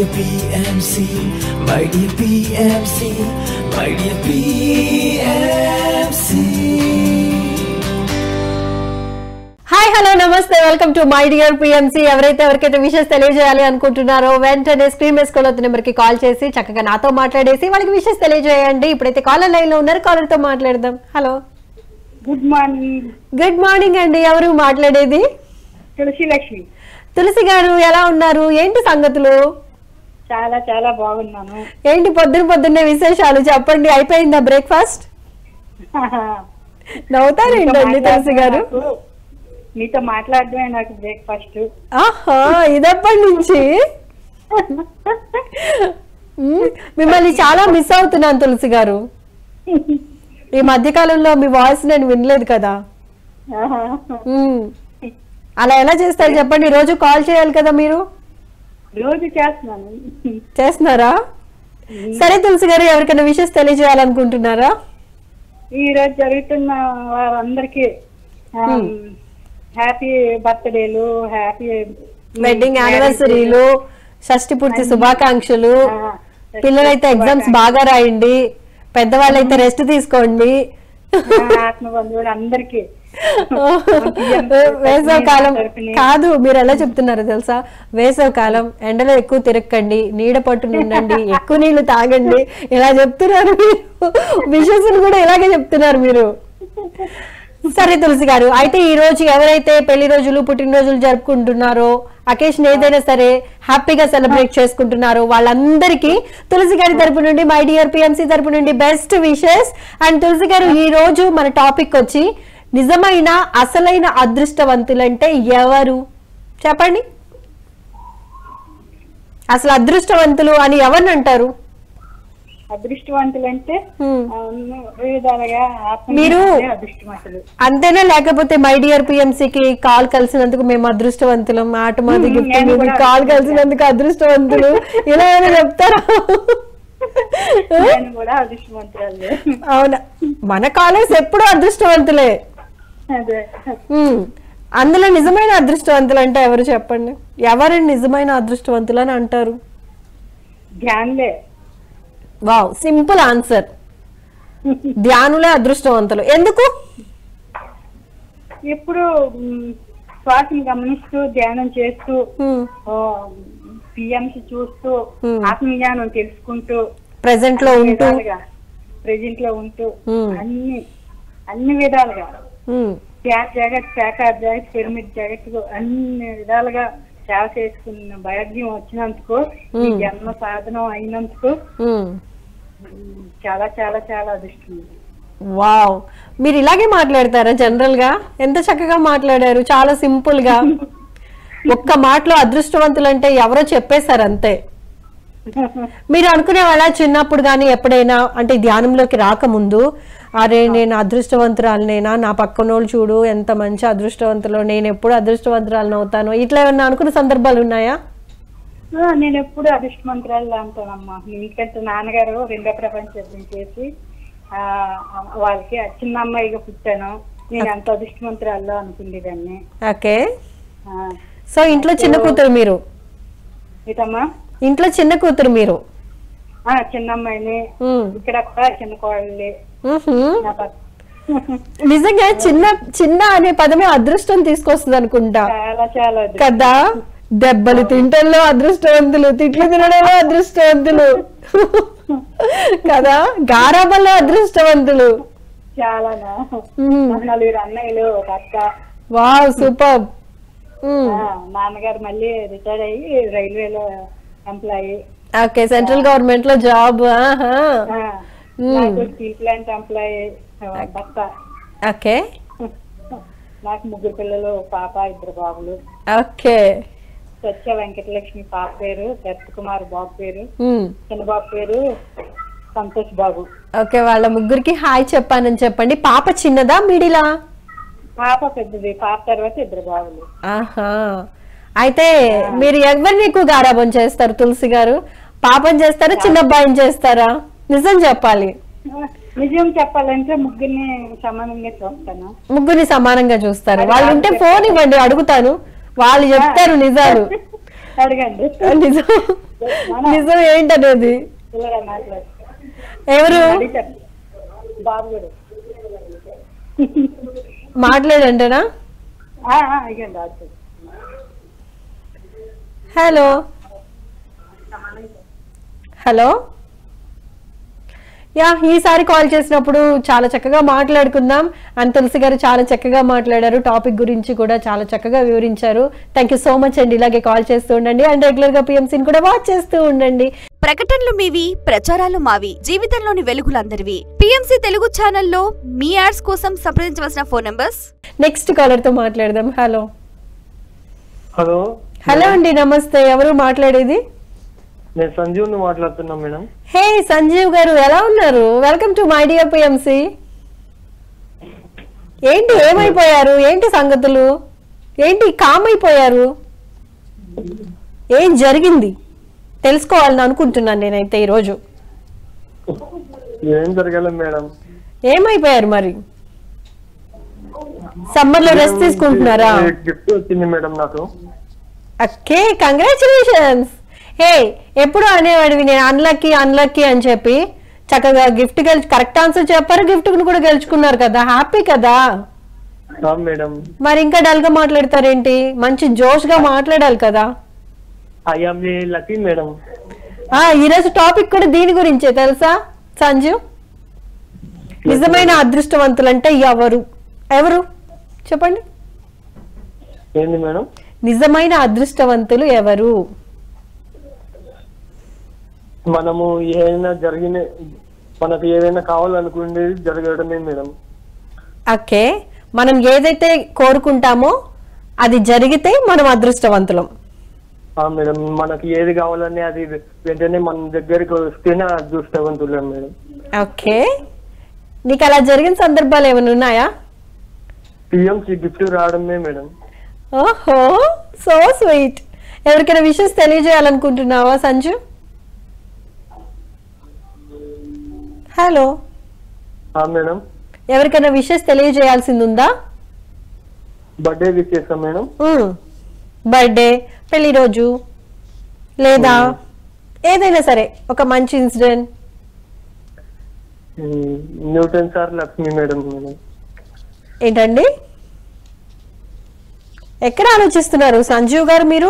dear PMC, my dear PMC, my dear PMC. Hi hello namaste welcome to my dear PMC ఎవరైతే ఎవరికైతే wishes తెలియజేయాలి అనుకుంటున్నారో వెంటనే screen మీద స్కూల్ నెంబర్ కి కాల్ చేసి చక్కగా నాతో మాట్లాడేసి వాళ్ళకి విషెస్ తెలియజేయండి ఇప్పుడైతే కాలర్ లైన్ లో ఉన్నారు కాలర్ తో మాట్లాడదాం hello good morning good morning అండి ఎవరు మాట్లాడేది తులసి లక్ష్మి తులసి గారు ఎలా ఉన్నారు ఏంటి సంగతులు చాలా చాలా బాగున్నాను ఏంటి పొద్దున పొద్దున్నే విశేషాలు చెప్పండి అయిపోయిందా బ్రేక్ఫాస్ట్ నవ్వుతారు మీతో ఏంటండి తులసి గారు మాట్లాడడమే నాకు- మీతో మాట్లాడడమే నాకు బ్రేక్ఫాస్ట్ ఆహా ఇదెప్పటి నుంచి మ్మ్. మిమ్మల్ని చాలా మిస్ అవుతున్నాను తులసి గారు ఈ మధ్య కాలంలో మీ వాయిస్ నేను వినలేదు కదా మ్మ్. అలా ఎలా చేస్తారు చెప్పండి రోజు కాల్ చేయాలి కదా మీరు రోజు చేస్తున్నాను చేస్తున్నారా సరే తులసి గారు ఎవరికైనా విషెస్ తెలియజేయాలనుకుంటున్నారా ఈ రోజు జరుగుతున్న వారందరికి హ్యాపీ బర్త్డేలు హ్యాపీ వెడ్డింగ్ యానివర్సరీలు షష్టి పూర్తి శుభాకాంక్షలు పిల్లలైతే ఎగ్జామ్స్ బాగా రాయండి పెద్దవాళ్ళైతే రెస్ట్ తీసుకోండి ఆత్మ బంధువులు అందరికి వేసవి కాలం కాదు మీరు ఎలా చెప్తున్నారో తెలుసా వేసవి కాలం ఎండలో ఎక్కువ తిరగకండి నీడ పట్టున ఉండండి ఎక్కువ నీళ్లు తాగండి ఇలా చెప్తున్నారు మీరు విషెస్ కూడా ఇలాగే చెప్తున్నారు మీరు సరే తులసి గారు అయితే ఈ రోజు ఎవరైతే పెళ్లి రోజులు పుట్టినరోజులు జరుపుకుంటున్నారో అకేషన్ ఏదైనా సరే హ్యాపీగా సెలబ్రేట్ చేసుకుంటున్నారో వాళ్ళందరికీ తులసి గారి తరపు నుండి మై డియర్ పిఎంసి తరపు నుండి బెస్ట్ విషెస్ అండ్ తులసి గారు ఈ రోజు మన టాపిక్ వచ్చి నిజమైన అసలైన అదృష్టవంతులంటే ఎవరు చెప్పండి అసలు అదృష్టవంతులు అని ఎవరిని అంటారు అదృష్టవంతులు అంటే హ్మ్. విధాలుగా ఆత్మ మీరు- అదృష్టవంతులు అంతేనా లేకపోతే మై డియర్ పిఎంసి కి కాల్ కలిసినందుకు మేము అదృష్టవంతులం మాట మాది మ్మ్, గిఫ్ట్ నేను మీది కూడా కాల్ కలిసినందుకు అదృష్టవంతులు ఇలా ఏమైనా చెప్తారా నేను కూడా అదృష్టవంతురాలు అవునా మన కాలేజ్ ఎప్పుడూ అదృష్టవంతులే అదే మ్మ్. అందులో నిజమైన అదృష్టవంతులు అంటే ఎవరు చెప్పండి ఎవరిని నిజమైన అదృష్టవంతులు అని అంటారు ధ్యానులే వావ్ సింపుల్ ఆన్సర్ ధ్యానులే అదృష్టవంతులు ఎందుకు ఎప్పుడు మ్, శ్వాసను గమనిస్తూ ధ్యానం చేస్తూ మ్మ్. పిఎంసి చూస్తూ Hmm. ఆత్మజ్ఞానం తెలుసుకుంటూ ప్రెసెంట్ లో ఉంటూ ప్రెజెంట్ లో ఉంటూ Hmm. అన్ని అన్ని విధాలుగా మ్మ్. త్యాగ జగత్ శాఖార్ జగత్ పిరమిడ్ జగత్ అన్ని విధాలుగా సేవ చేసుకున్న భాగ్యం వచ్చినందుకు ఈ Hmm. జన్మ సాధనం అయినందుకు మ్మ్. మ్, చాలా చాలా చాలా అదృష్టం ఉంది. వావ్ మీరు ఇలాగే మాట్లాడతారా జనరల్ గా ఎంత చక్కగా మాట్లాడారు చాలా సింపుల్ గా ఒక్క మాటలో అదృష్టవంతులు అంటే ఎవరో చెప్పేశారు అంతే మీరు అనుకునే వాళ్ళ చిన్నప్పుడు కానీ ఎప్పుడైనా అంటే ధ్యానంలోకి రాకముందు అరే నేను అదృష్టవంతురాలనేనా నా పక్కనోళ్ళు చూడు ఎంత మంచి అదృష్టవంతులు నేను ఎప్పుడు అదృష్టవంతురాలను అవుతాను ఇట్లా ఏమన్నా అనుకున్న సందర్భాలు ఉన్నాయా ఆ, నేను ఎప్పుడు అదృష్టమంత్రాలు అంటానమ్మా ఎందుకంటే నాన్నగారు రెండో ప్రపంచ యుద్ధం చేసి ఆ వాళ్ళకి ఆ చిన్న అమ్మాయిగా పుట్టాను నేను ఎంత అదృష్టమంత్రాల్లో అనుకునేదాన్ని ఓకే ఆ, సో ఇంట్లో చిన్న కూతురు మీరు ఇదమ్మా ఇంట్లో చిన్న కూతురు మీరు ఆ చిన్న అమ్మాయిని ఉమ్. ఇక్కడ కూడా చిన్న కోడలి మ్హూ. నా పక్క నిజంగా చిన్న చిన్న అనే పదమే అదృష్టం తీసుకొస్తుంది అనుకుంటా చాలా చాలా అదృష్టం. కదా దెబ్బలు తింటల్లో అదృష్టవంతులు తిట్లు తినడంలో అదృష్టవంతులు కదా గారాబల్లో అదృష్టవంతులు చాలానా మ్మ్. నాకు నలుగురు అన్నయ్యలు ఒక అక్క వావ్ సూపర్ ఆ, నాన్నగారు మళ్ళీ రిటైర్డ్ అయ్యి రైల్వేలో ఎంప్లాయీ ఓకే సెంట్రల్ గవర్నమెంట్ లో జాబ్ ఆహా మ్మ్. నాకు స్టీల్ ప్లాంట్ ఎంప్లాయీ భర్త ఓకే నాకు ముగ్గురు పిల్లలు పాప ఇద్దరు బాబులు ఓకే సత్య వెంకటలక్ష్మి పాప పేరు దత్త కుమార్ బాబు పేరు మ్మ్. చిన్న బాబు పేరు సంతోష్ బాబు ఓకే వాళ్ళ ముగ్గురికి హాయ్ చెప్పానని చెప్పండి పాప చిన్నదా మిడిలా పాప పెద్దది పాప తర్వాత ఇద్దరు బాబులు ఆహా అయితే మీరు ఎవరిని ఎక్కువ గారాబం చేస్తారు తులసి గారు పాపం చేస్తారా చిన్న అబ్బాయిని చేస్తారా నిజం చెప్పాలి నిజం చెప్పాలంటే ముగ్గురిని సమానంగా చూస్తాను ముగ్గురిని సమానంగా చూస్తారు వాళ్ళు ఉంటే ఫోన్ ఇవ్వండి అడుగుతాను వాళ్ళు చెప్తారు నిజాలు అడగండి నిజం నిజం ఏంటనేది పిల్లగా మాట్లాడు ఎవరు అడిగారు బాబు కూడా మాట్లాడంటనా ఆ, ఆ, ఇగండి డాక్టర్ హలో హలో యా ఈసారి కాల్ చేసినప్పుడు చాలా చక్కగా మాట్లాడుకుందాం అండ్ తులసి గారు చాలా చక్కగా మాట్లాడారు టాపిక్ గురించి కూడా చాలా చక్కగా వివరించారు థ్యాంక్ యూ సో మచ్ అండి ఇలాగే కాల్ చేస్తూ ఉండండి అండ్ రెగ్యులర్ గా పిఎంసీని కూడా వాచ్ చేస్తూ ఉండండి ప్రకటనలు మీవి ప్రచారాలు మావి జీవితంలోని వెలుగులందరివి పిఎంసి తెలుగు ఛానల్లో మీ యాడ్స్ కోసం సంప్రదించవలసిన ఫోన్ నంబర్స్ నెక్స్ట్ కాలర్ తో మాట్లాడదాం హలో హలో హలో అండి నమస్తే ఎవరు మాట్లాడేది నేను సంజీవ్ని మాట్లాడుతున్నా మేడం హే సంజీవ్ గారు ఎలా ఉన్నారు welcome to my dear PMC ఏంటి ఏమైపోయారు ఏంటి సంగతులు ఏంటి కామ్ అయిపోయారు ఏం జరిగింది తెలుసుకోవాలని అనుకుంటున్నాను నేనైతే ఈరోజు ఏం జరగాలి మేడం ఏమైపోయారు మరి సమ్మర్ లో రెస్ట్ తీసుకుంటున్నారా గిఫ్ట్ వచ్చింది మేడం నాకు ఓకే కంగ్రాచులేషన్స్ హే ఎప్పుడు అనేవాడివి నేను అన్లక్కీ అన్లక్కీ అని చెప్పి చక్కగా గిఫ్ట్ గెలిచి కరెక్ట్ ఆన్సర్ చెప్పారు గిఫ్ట్ కూడా గెలుచుకున్నారు కదా హ్యాపీ కదా ఆ మేడం మరి ఇంకా డల్ గా మాట్లాడతారేంటి మంచి జోష్ గా మాట్లాడాలి కదా ఐఎమ్ లక్కీ మేడం ఆ ఈరోజు టాపిక్ కూడా దీని గురించే తెలుసా సంజు నిజమైన అదృష్టవంతులంటే ఎవరు ఎవరు చెప్పండి ఏంది మేడం నిజమైన అదృష్టవంతులు ఎవరు మనము ఏదైనా జరిగిన మనకు ఏదైనా కావాలనుకునేది జరగడమే మేడం ఓకే మనం ఏదైతే కోరుకుంటామో అది జరిగితే మనం అదృష్టవంతులం ఆ మేడం మనకి ఏది కావాలని అది వెంటనే మన దగ్గరికి వస్తేనే అదృష్టవంతులం మేడం ఓకే నీకు అలా జరిగిన సందర్భాలు ఏమైనా ఉన్నాయా పిఎంసి గిఫ్ట్ రావడమే మేడం ఓహో సో స్వీట్ ఎవరికైనా విషెస్ తెలియజేయాలనుకుంటున్నావా సంజు హలో ఆ మేడం ఎవరికైనా విషెస్ తెలియజేయాల్సింది ఉందా బర్త్డే విష్ చేస్తాం మేడం బర్త్డే పెళ్లి రోజు లేదా ఏదైనా సరే ఒక మంచి ఇన్సిడెంట్ ఉమ్, Newton sir Lakshmi madam madam ఏంటండి ఎక్కడ ఆలోచిస్తున్నారు సంజీవ్ గారు మీరు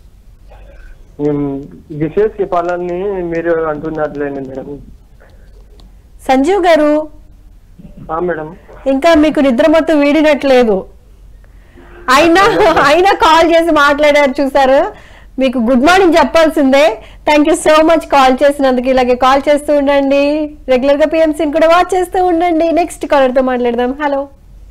విశేష చెప్పాలని మీరు అంటున్నట్లేండి మేడం సంజీవ్ గారు ఆ మేడం ఇంకా మీకు నిద్ర మొత్తం వీడినట్లేదు అయినా అయినా కాల్ చేసి మాట్లాడారు చూసారు మీకు గుడ్ మార్నింగ్ చెప్పాల్సిందే thank you so much call చేసినందుకు ఇలాగే కాల్ చేస్తూ ఉండండి రెగ్యులర్ గా పిఎంసీని కూడా వాచ్ చేస్తూ ఉండండి నెక్స్ట్ కాలర్ తో మాట్లాడదాం హలో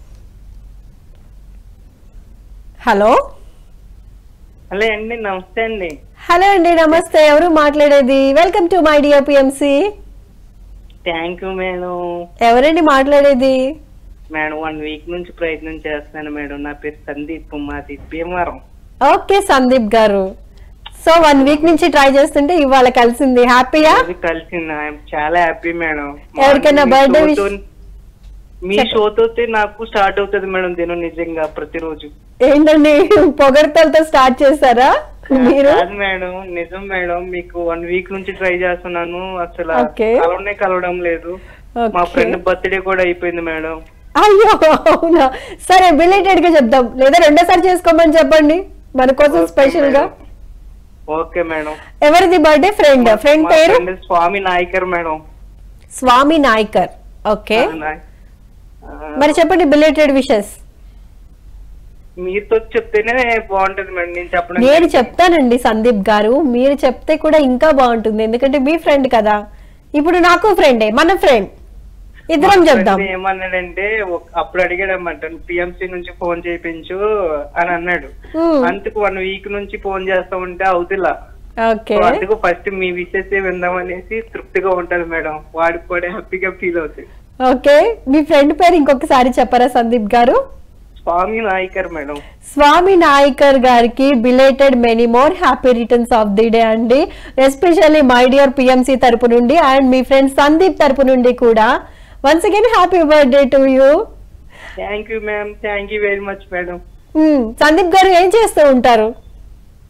హలో హలో అండి నమస్తే అండి హలో అండి నమస్తే ఎవరు మాట్లాడేది welcome to my dear PMC thank you madam ఎవరండి మాట్లాడేది మేడం వన్ వీక్ నుంచి ప్రయత్నం చేస్తున్నాను మేడం నా పేరు సందీప్ మాది భీమవరం ఓకే సందీప్ గారు సో వన్ వీక్ నుంచి ట్రై చేస్తుంటే ఇవాళ కలిసింది హ్యాపీయా అది కలిసింది ఐఎమ్ చాలా హ్యాపీ మేడం ఎవరికైనా మీ birthday షోతో- wish- మీ షోతో నాకు స్టార్ట్ అవుతుంది మేడం దినం నిజంగా ప్రతిరోజు ఏంటండి పొగడతలతో స్టార్ట్ చేశారా మీరు కాదు మేడం నిజం మేడం మీకు వన్ వీక్ నుంచి ట్రై చేస్తున్నాను అసలు Okay. కలవనే కలవడం లేదు మా Okay. ఫ్రెండ్ బర్త్డే కూడా అయిపోయింది మేడం అయ్యో అవునా సరే బిలేటెడ్ గా చెప్దాం లేదా రెండోసారి చేసుకోమని చెప్పండి మన కోసం స్పెషల్ గా ఓకే మేడం ఎవరిది బర్త్డే ఫ్రెండ్ ఫ్రెండ్ మా పేరు friend Swami Nayakar madam Swami Nayakar okay ఆ, నాయ్- ఆ, మరి చెప్పండి బిలేటెడ్ విషెస్ మీతో చెప్తేనే బాగుంటది మేడం నేను చెప్పడం నేను చెప్తానండి సందీప్ గారు మీరు చెప్తే కూడా ఇంకా బాగుంటుంది ఎందుకంటే మీ ఫ్రెండ్ కదా ఇప్పుడు నాకు ఫ్రెండే మన ఫ్రెండ్ ఇద్దరం చెప్దాం friend ఏమన్నాడంటే ఒక- అప్పుడు అడిగాడన్నమాట పిఎంసి నుంచి ఫోన్ చేయించు అని అన్నాడు Hmm. అందుకు వన్ వీక్ నుంచి ఫోన్ చేస్తా ఉంటే అవుతులా ఓకే సో అందుకు ఫస్ట్ మీ విషెస్ విందామనేసి తృప్తిగా ఉంటది మేడం వాడికి కూడా హ్యాపీగా ఫీల్ అవుతుంది ఓకే మీ ఫ్రెండ్ పేరు ఇంకొకసారి చెప్పరా సందీప్ గారు స్వామి నాయకర్ మేడం స్వామి నాయకర్ గారికి belated many more happy returns of the day అండి ఎస్పెషల్లీ మై డియర్ పిఎంసి తరపు నుండి అండ్ మీ ఫ్రెండ్ సందీప్ తరపు నుండి కూడా once again happy birthday to you thank you ma'am thank you very much madam Sandeep గారు ఏం చేస్తూ ఉంటారు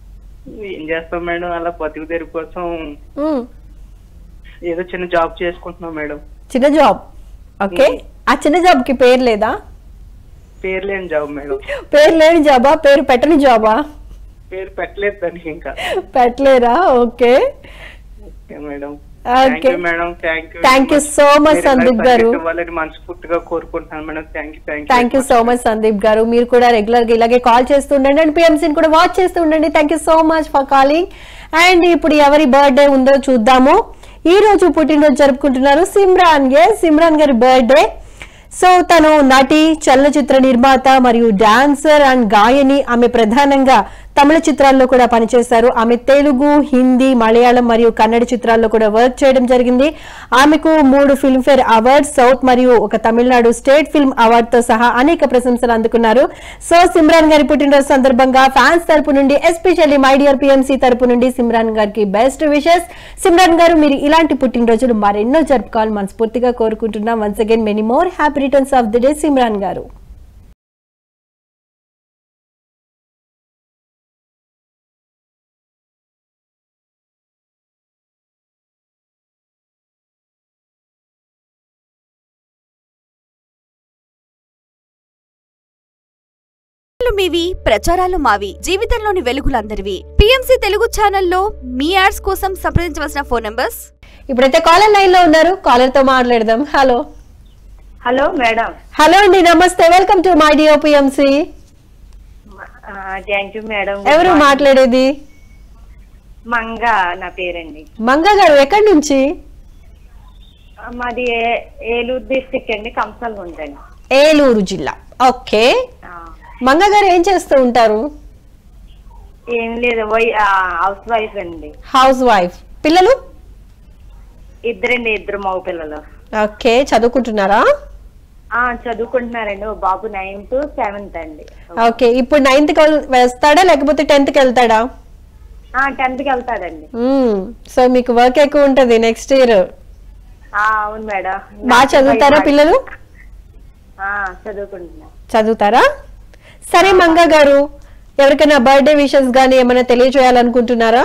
ఏం చేస్తాం మేడం అలా బతుకు తెరుగు కోసం మ్మ్. ఏదో చిన్న జాబ్ చేసుకుంటున్నాం మేడం చిన్న జాబ్ ఓకే ఆ చిన్న జాబ్ కి పేరు లేదా పేరు లేని జాబ్ మేడం పేరు లేని జాబా పేరు పెట్టని జాబా పేరు పెట్టలేదు దానికి ఇంకా పెట్టలేరా okay okay madam thank okay you madam thank you Thank you so much, Sandeep గారు. వాళ్ళని మనస్ఫూర్తిగా కోరుకుంటున్నాను మేడం thank you thank thank you so much Sandeep గారు మీరు కూడా రెగ్యులర్ గా ఇలాగే కాల్ చేస్తూ ఉండండి అండ్ పిఎంసీని కూడా వాచ్ చేస్తూ ఉండండి thank you so much for calling and ఇప్పుడు ఎవరి బర్త్డే ఉందో చూద్దాము ఈ రోజు పుట్టినరోజు జరుపుకుంటున్నారు సిమ్రాన్ ఏ సిమ్రాన్ గారి బర్త్డే సో తను నటి చలనచిత్ర నిర్మాత మరియు డాన్సర్ అండ్ గాయని ఆమె ప్రధానంగా తమిళ చిత్రాల్లో కూడా పనిచేశారు ఆమె తెలుగు హిందీ మలయాళం మరియు కన్నడ చిత్రాల్లో కూడా వర్క్ చేయడం జరిగింది ఆమెకు మూడు ఫిల్మ్ఫేర్ అవార్డ్స్ సౌత్ మరియు ఒక తమిళనాడు స్టేట్ ఫిల్మ్ అవార్డ్ తో సహా అనేక ప్రశంసలు అందుకున్నారు సో సిమ్రాన్ గారి పుట్టినరోజు సందర్భంగా ఫ్యాన్స్ తరపు నుండి ఎస్పెషల్లీ మై డియర్ పిఎంసీ తరపు నుండి సిమ్రాన్ గారికి బెస్ట్ విషెస్ సిమ్రాన్ గారు మీరు ఇలాంటి పుట్టినరోజులు మరెన్నో జరుపుకోవాలని మనస్ఫూర్తిగా కోరుకుంటున్నాం once again many more happy returns of the day Simran గారు ప్రకటనలు మీవి ప్రచారాలు మావి జీవితంలోని వెలుగులందరివి పిఎంసి తెలుగు ఛానల్లో మీ యాడ్స్ కోసం సంప్రదించవలసిన ఫోన్ నంబర్స్ ఇప్పుడైతే కాలర్ లైన్ లో ఉన్నారు కాలర్ తో మాట్లాడదాం హలో హలో మేడం హలో అండి namaste welcome to my dear PMC thank you madam ఎవరు మాట్లాడేది మంగ నా పేరండి మంగ గారు ఎక్కడి నుంచి ఆ, మాది ఏ- ఏలూరు డిస్టిక్ అండి కంసల్గుంట అండి ఏలూరు జిల్లా ఓకే ఆ, మంగ గారు ఏం చేస్తూ ఉంటారు ఏం లేదు వై- ఆ, హౌస్ వైఫ్ అండి హౌస్ వైఫ్ పిల్లలు ఇద్దరండి ఇద్దరు మగ పిల్లలు ఓకే చదువుకుంటున్నారా ఆ చదువుకుంటున్నారండి ఓ బాబు నైన్త్ సెవెంత్ అండి ఓకే ఇప్పుడు నైన్త్ కి వేస్తాడా లేకపోతే టెన్త్ కి వెళ్తాడా ఆ టెన్త్ కి వెళ్తాడండి మ్మ్. సో మీకు వర్క్ ఎక్కువ ఉంటది నెక్స్ట్ ఇయర్ ఆ అవును మేడం బాగా చదువుతారా పిల్లలు ఆ చదువుకుంటున్నారు చదువుతారా సరే మంగ గారు ఎవరికైనా బర్త్డే విషెస్ గానీ ఏమైనా తెలియజేయాలనుకుంటున్నారా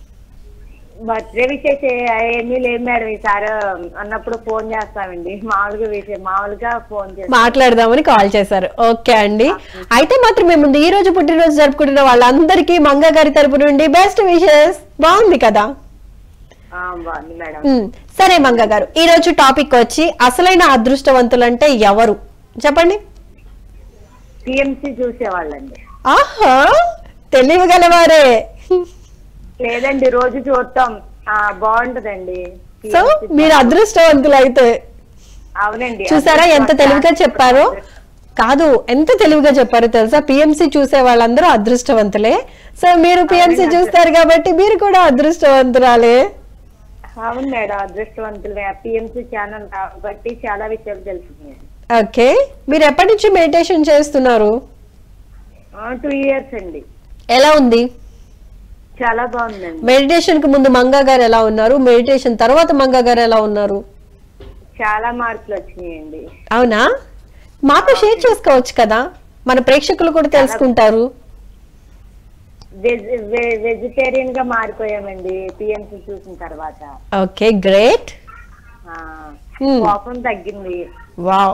బర్త్డే విషయస్ ఏమీ లేదు మేడం ఈసారి అన్నప్పుడు ఫోన్ చేస్తామండి మామూలుగా విషయం మామూలుగా ఫోన్ చేస్తాం మాట్లాడదామని కాల్ చేశారు ఓకే అండి అయితే మాత్రం మేము ముందు ఈ రోజు పుట్టినరోజు జరుపుకుంటున్న వాళ్ళందరికీ మంగ గారి తరపు నుండి బెస్ట్ విషెస్ బాగుంది కదా ఆ, బాగుంది మేడం ఉమ్, సరే మంగ గారు ఈ రోజు టాపిక్ వచ్చి అసలైన అదృష్టవంతులంటే ఎవరు చెప్పండి టిఎంసీ చూసేవాళ్ళండి ఆహా తెలియగలవారే లేదండి రోజు చూడటం ఆ బాగుంటదండి సో TMC మీరు అదృష్టవంతులు అయితే అవునండి చూసారా ఎంత తెలివిగా చెప్పారో కాదు ఎంత తెలివిగా చెప్పారో తెలుసా పిఎంసి చూసే వాళ్ళందరూ అదృష్టవంతులే సో మీరు పిఎంసి చూస్తారు కాబట్టి మీరు కూడా అదృష్టవంతురాలే అవును మేడం అదృష్టవంతులే పిఎంసీ ఛానల్ కాబట్టి చాలా విషయాలు తెలుసుకున్నాయి ఓకే మీరు ఎప్పటి నుంచి మెడిటేషన్ చేస్తున్నారు టూ ఇయర్స్ అండి ఎలా ఉంది చాలా బాగుందండి మెడిటేషన్ కు ముందు మంగా గారు ఎలా ఉన్నారు మెడిటేషన్ తర్వాత మంగా గారు ఎలా ఉన్నారు చాలా మార్కులు వచ్చినాయండి అవునా మాతో షేర్ చేసుకోవచ్చు కదా మన ప్రేక్షకులు కూడా తెలుసుకుంటారు వెజ్ వె- వెజిటేరియన్ గా మారిపోయామండి పిఎంసీ చూసిన తర్వాత ఓకే గ్రేట్ ఆ, Hmm. కోపం తగ్గింది వావ్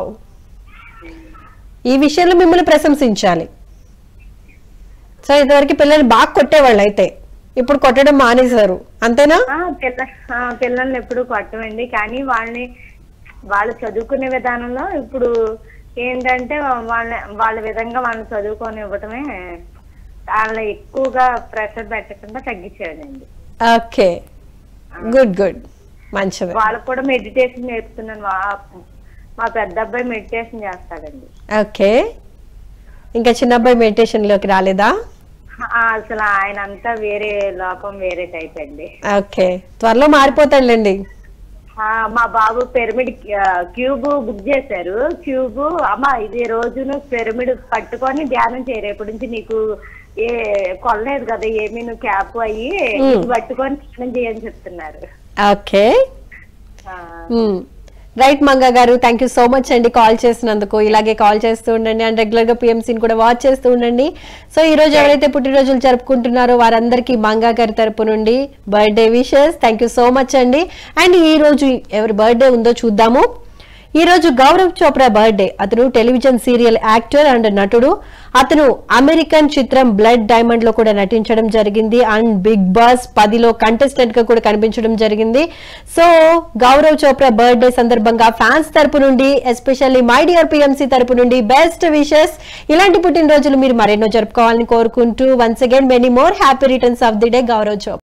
ఈ విషయంలో మిమ్మల్ని ప్రశంసించాలి సో ఇదివరకు పిల్లలు బాగా కొట్టేవాళ్ళు అయితే ఇప్పుడు కొట్టడం మానేశారు అంతేనా ఆ, పిల్ల ఆ, పిల్లల్ని ఎప్పుడు కొట్టమండి కానీ వాళ్ళని వాళ్ళు చదువుకునే విధానంలో ఇప్పుడు ఏంటంటే వాళ్ళ వాళ్ళ విధంగా వాళ్ళని చదువుకొని ఇవ్వటమే వాళ్ళని ఎక్కువగా ప్రెషర్ పెట్టకుండా తగ్గించాడండి ఓకే గుడ్ గుడ్ మంచిది వాళ్ళకు కూడా మెడిటేషన్ నేర్పుతున్నాను వా- మా పెద్ద అబ్బాయి మెడిటేషన్ చేస్తాడండి ఓకే ఇంకా చిన్న అబ్బాయి మెడిటేషన్ లోకి రాలేదా ఆ, అసలు ఆయన అంతా వేరే లోకం వేరే టైప్ అండి ఓకే త్వరలో మారిపోతాడులేండి ఆ, మా బాబు పిరమిడ్ క్యూబ్ బుక్ చేశారు క్యూబ్ అమ్మ ఇది రోజును పిరమిడ్ పట్టుకొని ధ్యానం చేయ రేపటి నుంచి నీకు ఏ కొనలేదు కదా ఏమీ నువ్వు క్యాప్ అయ్యి ఇది పట్టుకొని ధ్యానం చేయని చెప్తున్నారు ఓకే ఆ, మ్మ్. రైట్ మంగా గారు థ్యాంక్ యూ సో మచ్ అండి కాల్ చేసినందుకు ఇలాగే కాల్ చేస్తూ ఉండండి అండ్ రెగ్యులర్ గా పిఎంసీని కూడా వాచ్ చేస్తూ ఉండండి సో ఈ రోజు ఎవరైతే పుట్టినరోజులు జరుపుకుంటున్నారో వారందరికీ మంగా గారి తరపు నుండి birthday wishes thank you so much అండి అండ్ ఈ రోజు ఎవరి బర్త్డే ఉందో చూద్దాము ఈ రోజు గౌరవ్ చోప్రా బర్త్డే అతను టెలివిజన్ సీరియల్ యాక్టర్ అండ్ నటుడు అతను అమెరికన్ చిత్రం బ్లడ్ డైమండ్ లో కూడా నటించడం జరిగింది అండ్ బిగ్ బాస్ పదిలో కంటెస్టెంట్ గా కూడా కనిపించడం జరిగింది సో గౌరవ్ చోప్రా బర్త్డే సందర్భంగా ఫ్యాన్స్ తరపు నుండి ఎస్పెషల్లీ మై డియర్ పిఎంసీ తరపు నుండి బెస్ట్ విషెస్ ఇలాంటి పుట్టినరోజులు మీరు మరెన్నో జరుపుకోవాలని కోరుకుంటూ once again many more happy returns of the day Gaurav Chopra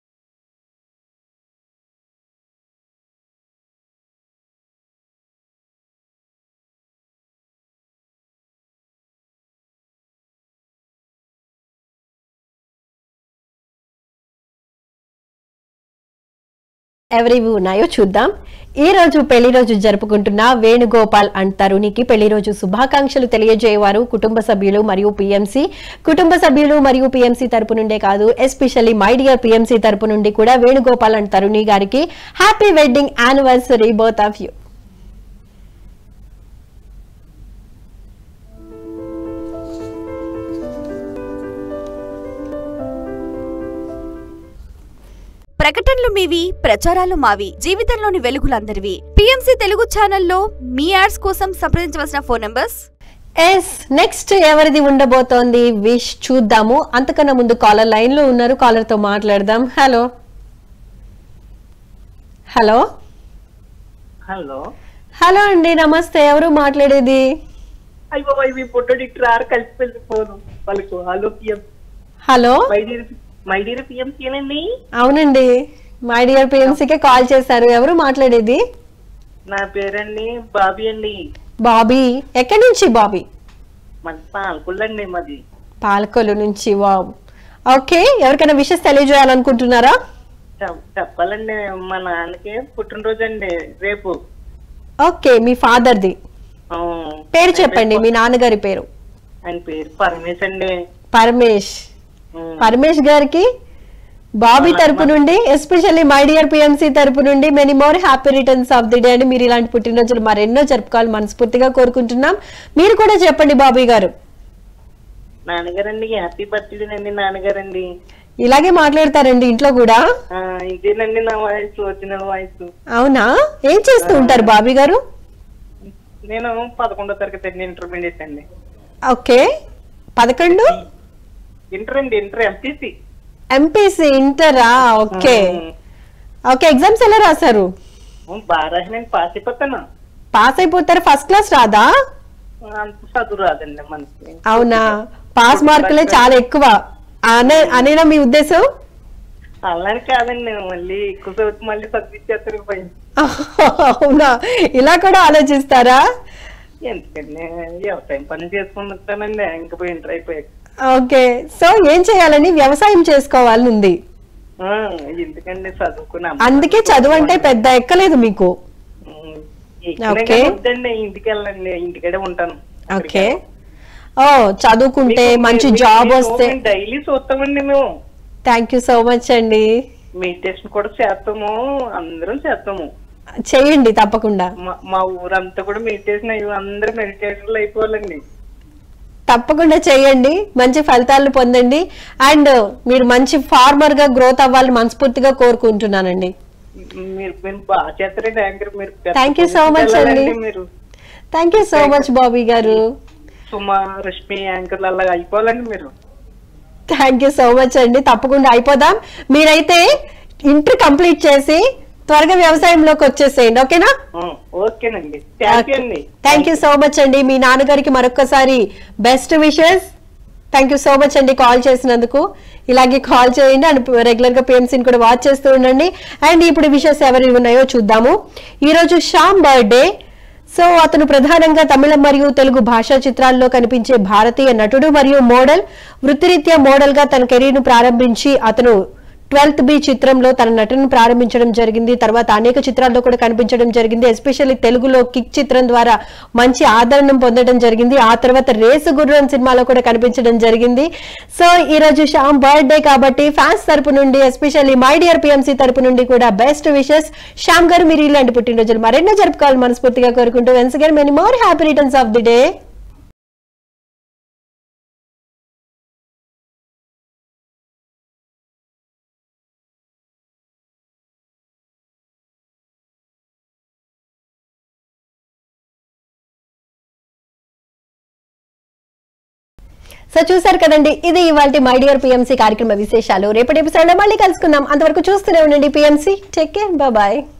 ఎవరివి ఉన్నాయో చూద్దాం ఈ రోజు పెళ్లి రోజు జరుపుకుంటున్న వేణుగోపాల్ అండ్ తరుణికి పెళ్లి రోజు శుభాకాంక్షలు తెలియజేయవారు కుటుంబ సభ్యులు మరియు పిఎంసి కుటుంబ సభ్యులు మరియు పిఎంసి తరపు నుండే కాదు ఎస్పెషల్లీ మై డియర్ పిఎంసి తరపు నుండి కూడా వేణుగోపాల్ అండ్ తరుణి గారికి happy wedding anniversary both of you ప్రకటనలు మీవి ప్రచారాలు మావి జీవితంలోని వెలుగులందరివి పిఎంసి తెలుగు ఛానల్లో మీ యాడ్స్ కోసం సంప్రదించవలసిన ఫోన్ నంబర్స్ ఎస్ నెక్స్ట్ ఎవరిది ఉండబోతోంది విష్ చూద్దాము అంతకన్నా ముందు కాలర్ లైన్ లో ఉన్నారు కాలర్ తో మాట్లాడదాం హలో హలో హలో హలో అండి నమస్తే ఎవరు మాట్లాడేది అయ్యో ఇవి పొట్టడి రారు కలిసి వెళ్ళిపోను వాళ్ళకు hello PM hello my dear my dear పిఎంసీనండి అవునండి మై డియర్ పిఎంసీకే కాల్ చేశారు ఎవరు మాట్లాడేది నా పేరండి బాబీ అండి బాబీ ఎక్కడి నుంచి బాబీ మన పాలకుళ్ళండి మాది పాలకొల్లు నుంచి వావ్ ఓకే ఎవరికైనా విషెస్ తెలియజేయాలనుకుంటున్నారా చెప్- చెప్పాలండి మా నాన్నకి పుట్టినరోజు అండి రేపు ఓకే మీ ఫాదర్ది ఆ, పేరు చెప్పండి మీ నాన్నగారి పేరు ఆయన పేరు పరమేశ్ అండి పరమేష్ ఉమ్, పరమేష్ గారికి బాబీ తరపు నుండి ఎస్పెషల్లీ మై డియర్ పిఎంసీ తరపు నుండి many more happy returns of the day అని మీరు ఇలాంటి పుట్టినరోజులు మరెన్నో జరుపుకోవాలి మనస్ఫూర్తిగా కోరుకుంటున్నాం మీరు కూడా చెప్పండి బాబీ గారు నాన్నగారండి హ్యాపీ బర్త్డే అండి నాన్నగారండి ఇలాగే మాట్లాడతారండి ఇంట్లో కూడా ఆ, ఇదేనండి నా వాయిస్ ఒరిజినల్ వాయిస్ అవునా ఏం చేస్తూ ఉంటారు బాబీ గారు నేను పదకొండో తరగతి అండి ఇంటర్మీడియట్ అండి ఓకే పదకొండు ఇంటర్ అండి ఇంటర్ ఎంపీసీ ఎంపీసీ ఇంటరా ఓకే ఓకే ఎగ్జామ్స్ ఎలా రాశారు బాగా రాసినండి పాస్ అయిపోతాను పాస్ అయిపోతారు ఫస్ట్ క్లాస్ రాదా అంత చదువు రాదండి మనకి అవునా పాస్ మార్కులే చాలా ఎక్కువ అనే అనేనా మీ ఉద్దేశం అలానే కాదండి మళ్ళీ ఎక్కువ చదువు మళ్ళీ చదివించేస్తారు పై అవునా ఇలా కూడా ఆలోచిస్తారా ఎందుకండి వ్యవసాయం పని చేసుకుంటానండి ఇంకా పోయి ఇంటర్ అయిపోయాక ఓకే సో ఏం చేయాలని వ్యవసాయం చేసుకోవాలని ఉంది ఆ, ఎందుకండి చదువుకున్నా అందుకే చదువు అంటే పెద్ద ఎక్కలేదు మీకు ఓకే. వద్దండి ఇంటికి వెళ్ళండి ఇంటికాడే ఉంటాను ఓకే ఓ చదువుకుంటే మంచి జాబ్ వస్తే డైలీ చూస్తామండి మేము థ్యాంక్ యూ సో మచ్ అండి మెడిటేషన్ కూడా చేస్తాము అందరం చేస్తాము చేయండి తప్పకుండా మా- మా ఊరంతా కూడా మెడిటేషన్ అయ్యి అందరూ మెడిటేషన్లు అయిపోవాలండి తప్పకుండా చేయండి మంచి ఫలితాలు పొందండి అండ్ మీరు మంచి ఫార్మర్ గా గ్రోత్ అవ్వాలని మనస్ఫూర్తిగా కోరుకుంటున్నానండి మీరు మీరు బాగా చేస్తారండి యాంకర్ మీరు పెద్ద Thank you so much పొజిషన్కి అండి. వెళ్ళాలండి మీరు thank you so much Bobby గారు సుమా రష్మి యాంకర్లు అలాగా అయిపోవాలండి మీరు థ్యాంక్ యూ సో మచ్ అండి తప్పకుండా అయిపోదాం మీరైతే ఇంటర్ కంప్లీట్ చేసి త్వరగా వ్యవసాయంలోకి వచ్చేసేయండి ఓకేనా ఆ, ఓకేనండి థ్యాంక్ యూ అండి థ్యాంక్ యూ సో మచ్ అండి మీ నాన్నగారికి మరొకసారి best wishes thank you so much అండి కాల్ చేసినందుకు ఇలాగే కాల్ చేయండి అండ్ రెగ్యులర్ గా పిఎంసీని కూడా వాచ్ చేస్తూ ఉండండి అండ్ ఇప్పుడు విషెస్ ఎవరి ఉన్నాయో చూద్దాము ఈ రోజు శ్యామ్ బర్త్డే సో అతను ప్రధానంగా తమిళం మరియు తెలుగు భాషా చిత్రాల్లో కనిపించే భారతీయ నటుడు మరియు మోడల్ వృత్తిరీత్యా మోడల్ గా తన కెరీర్ ను ప్రారంభించి అతను ట్వెల్త్ బి చిత్రంలో తన నటనను ప్రారంభించడం జరిగింది తర్వాత అనేక చిత్రాల్లో కూడా కనిపించడం జరిగింది ఎస్పెషల్లీ తెలుగులో కిక్ చిత్రం ద్వారా మంచి ఆదరణ పొందడం జరిగింది ఆ తర్వాత రేసు గుర్రం సినిమాలో కూడా కనిపించడం జరిగింది సో ఈ రోజు శ్యామ్ బర్త్డే కాబట్టి ఫ్యాన్స్ తరపు నుండి ఎస్పెషల్లీ మై డియర్ పిఎంసీ తరపు నుండి కూడా బెస్ట్ విషెస్ శ్యామ్ గారు మీరు ఇలాంటి పుట్టినరోజులు మరెన్నో జరుపుకోవాలి మనస్ఫూర్తిగా కోరుకుంటూ once again many more happy returns of the day so చూసారు కదండి ఇది ఇవాళ మై డియర్ పిఎంసీ కార్యక్రమ విశేషాలు రేపటి ఎపిసోడ్ లో మళ్ళీ కలుసుకుందాం అంతవరకు చూస్తూనే ఉండండి పిఎంసీ టేక్ కేర్ బాయ్